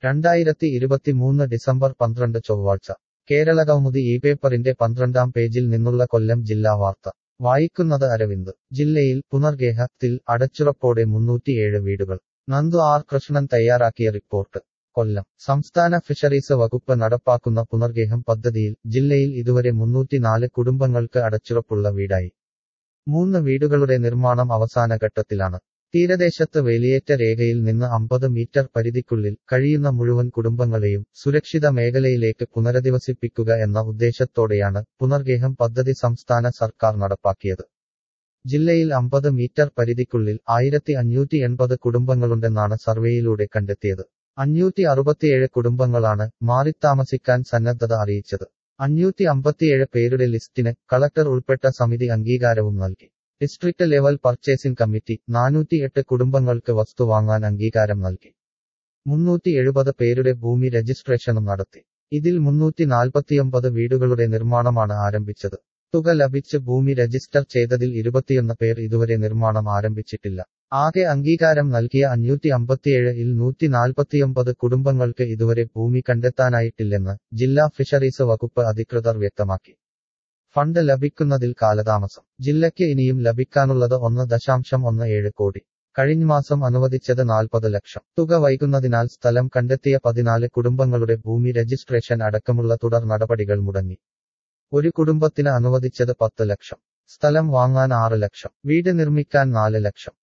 രണ്ടായിരത്തി ഇരുപത്തിമൂന്ന് ഡിസംബർ പന്ത്രണ്ട് ചൊവ്വാഴ്ച കേരളകൗമുദി ഈ പേപ്പറിന്റെ പന്ത്രണ്ടാം പേജിൽ നിന്നുള്ള കൊല്ലം ജില്ലാ വാർത്ത വായിക്കുന്നത് അരവിന്ദ് ജില്ലയിൽ പുനർഗേഹത്തിൽ അടച്ചുറപ്പോടെ മുന്നൂറ്റിയേഴ് വീടുകൾ നന്ദു ആർ കൃഷ്ണൻ തയ്യാറാക്കിയ റിപ്പോർട്ട് കൊല്ലം സംസ്ഥാന ഫിഷറീസ് വകുപ്പ് നടപ്പാക്കുന്ന പുനർഗേഹം പദ്ധതിയിൽ ജില്ലയിൽ ഇതുവരെ മുന്നൂറ്റിനാല് കുടുംബങ്ങൾക്ക് അടച്ചുറപ്പുള്ള വീടായി മൂന്ന് വീടുകളുടെ നിർമ്മാണം അവസാന ഘട്ടത്തിലാണ് തീരദേശത്ത് വേലിയേറ്റ രേഖയിൽ നിന്ന് അമ്പത് മീറ്റർ പരിധിക്കുള്ളിൽ കഴിയുന്ന മുഴുവൻ കുടുംബങ്ങളെയും സുരക്ഷിത മേഖലയിലേക്ക് പുനരധിവസിപ്പിക്കുക എന്ന ഉദ്ദേശത്തോടെയാണ് പുനർഗേഹം പദ്ധതി സംസ്ഥാന സർക്കാർ നടപ്പാക്കിയത് ജില്ലയിൽ അമ്പത് മീറ്റർ പരിധിക്കുള്ളിൽ ആയിരത്തി അഞ്ഞൂറ്റി എൺപത് കുടുംബങ്ങളുണ്ടെന്നാണ് സർവേയിലൂടെ കണ്ടെത്തിയത് അഞ്ഞൂറ്റി അറുപത്തിയേഴ് കുടുംബങ്ങളാണ് മാറിത്താമസിക്കാൻ സന്നദ്ധത അറിയിച്ചത് അഞ്ഞൂറ്റി അമ്പത്തിയേഴ് പേരുടെ ലിസ്റ്റിന് കളക്ടർ ഉൾപ്പെട്ട സമിതി അംഗീകാരവും നൽകി ഡിസ്ട്രിക്ട് ലെവൽ പർച്ചേസിംഗ് കമ്മിറ്റി നാനൂറ്റിയെട്ട് കുടുംബങ്ങൾക്ക് വസ്തു വാങ്ങാൻ അംഗീകാരം നൽകി മുന്നൂറ്റി എഴുപത് പേരുടെ ഭൂമി രജിസ്ട്രേഷനും നടത്തി ഇതിൽ മുന്നൂറ്റി നാൽപ്പത്തിയൊമ്പത് വീടുകളുടെ നിർമ്മാണമാണ് ആരംഭിച്ചത് തുക ലഭിച്ച് ഭൂമി രജിസ്റ്റർ ചെയ്തതിൽ ഇരുപത്തിയൊന്ന് പേർ ഇതുവരെ നിർമ്മാണം ആരംഭിച്ചിട്ടില്ല ആകെ അംഗീകാരം നൽകിയ അഞ്ഞൂറ്റി അമ്പത്തിയേഴ് ഇൽ നൂറ്റി നാൽപ്പത്തിയൊമ്പത് കുടുംബങ്ങൾക്ക് ഇതുവരെ ഭൂമി കണ്ടെത്താനായിട്ടില്ലെന്ന് ജില്ലാ ഫിഷറീസ് വകുപ്പ് അധികൃതർ വ്യക്തമാക്കി ഫണ്ട് ലഭിക്കുന്നതിൽ കാലതാമസം ജില്ലയ്ക്ക് ഇനിയും ലഭിക്കാനുള്ളത് ഒന്ന് ദശാംശം ഒന്ന് ഏഴ് കോടി കഴിഞ്ഞ മാസം അനുവദിച്ചത് നാൽപ്പത് ലക്ഷം തുക വൈകുന്നതിനാൽ സ്ഥലം കണ്ടെത്തിയ പതിനാല് കുടുംബങ്ങളുടെ ഭൂമി രജിസ്ട്രേഷൻ അടക്കമുള്ള തുടർ നടപടികൾ മുടങ്ങി ഒരു കുടുംബത്തിന് അനുവദിച്ചത് പത്ത് ലക്ഷം സ്ഥലം വാങ്ങാൻ ആറ് ലക്ഷം വീട് നിർമ്മിക്കാൻ നാല് ലക്ഷം